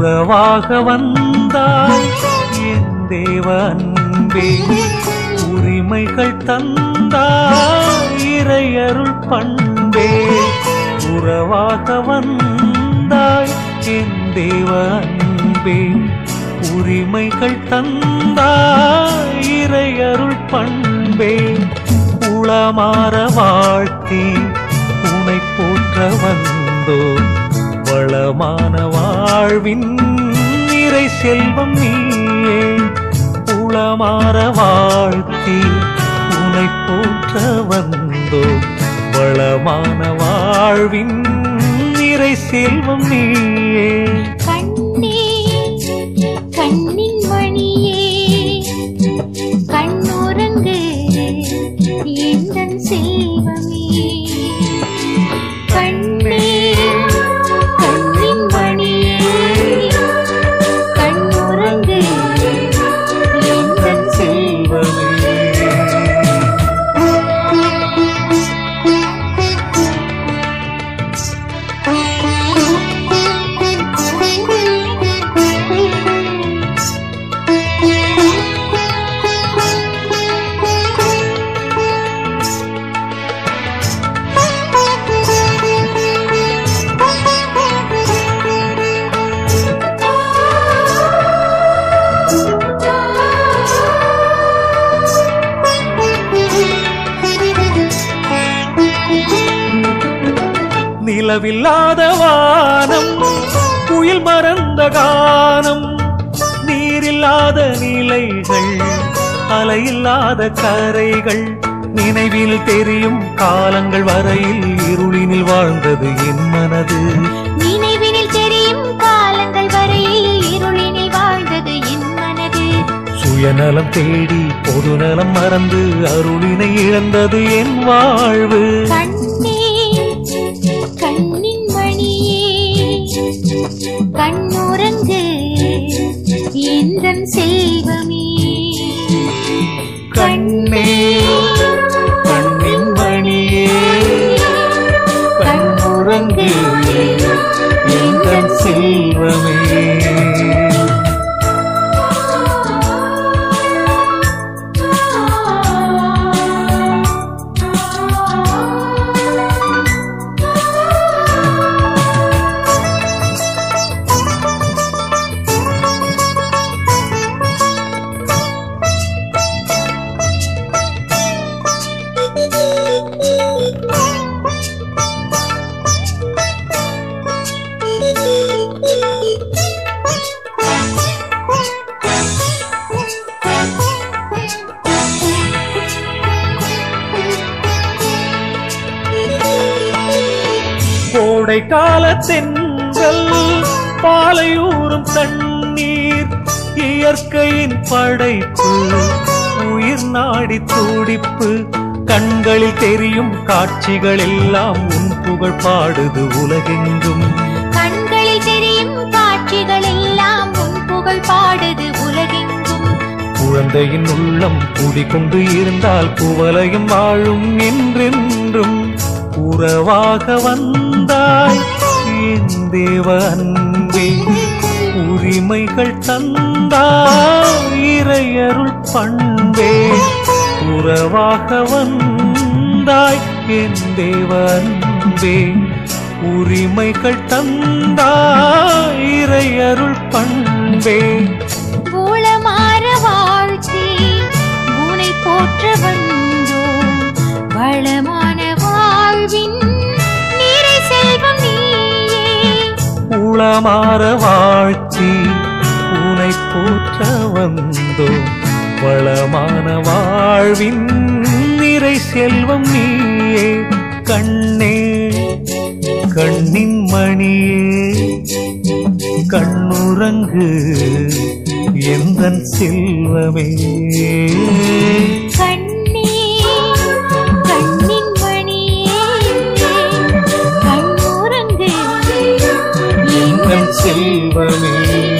உறவாக வந்தாய் என் தேவ அன்பே உரிமைகள் தந்தாய் இறையருள் பண்பே உறவாக வந்தாய் என் தேவ அன்பே உரிமைகள் தந்தாய் இறையருள் பண்பே உளமாற வாழ்த்தி உனை போற்ற வந்தோ வளமான வாழ்வின் நிறை செல்வம் நீயே உளமாற வாழ்த்தி உனை போற்ற வந்தோ வளமான வாழ்வின் நிறை செல்வம் நீயே கண்ணே கண்ணின் மணியே கண்ணுறங்கு எந்தன் செல்வமே கண்ணே கண்ணின் மணியே கண்ணுறங்கு எந்தன் செல்வமே நிலவில்லாத வானம் புயல் மறந்த கானம் நீரில்லாத நிலைகள் அலையில்லாத கரைகள் நினைவில் தெரியும் காலங்கள் வரையில் இருளினில் வாழ்ந்தது என் மனது நினைவினில் தெரியும் காலங்கள் வரையில் இருளினில் வாழ்ந்தது என் மனது சுயநலம் தேடி பொதுநலம் மறந்து அருளினை இழந்தது என் வாழ்வு கண்ணே கண்ணின் மணியே கண்ணுறங்கு எந்தன் செல்வமே கண்ணே கண்ணின் மணியே கண்ணுறங்கு எந்தன் செல்வமே கோடை கால தென்றல் பாலையூறும் தண்ணீர் இயற்கையின் படைப்பு உயிர் நாடி துடிப்பு கண்களில் தெரியும் காட்சிகள் எல்லாம் உன் புகழ் பாடுது உலகெங்கும் கண்களில் தெரியும் காட்சிகள் எல்லாம் உன் புகழ் பாடுது உலகெங்கும் குழந்தையின் உள்ளம் குடிகொண்டு இருந்தால் குவலையும் வாழும் என்றென்றும் உறவாக வந்தாய் என் தேவ அன்பே உரிமைகள் தந்தாய் இறையருள் பண்பே உறவாக வந்தாய் என் தேவ அன்பே உரிமைகள் தந்தாய் இறையருள் பண்பே பூலமாற வாழ்த்தி உனை போற்ற வந்தோம் வளமான வாழ்வின் நிறை செல்வம் நீயே உளமாற வாழ்த்தி உனை போற்ற வந்தோ வளமான வாழ்வின் நிறை செல்வம் நீயே கண்ணே கண்ணின் மணியே கண்ணுறங்கு எந்தன் செல்வமே கண்ணே கண்ணின் மணியே கண்ணுறங்கு எந்தன் செல்வமே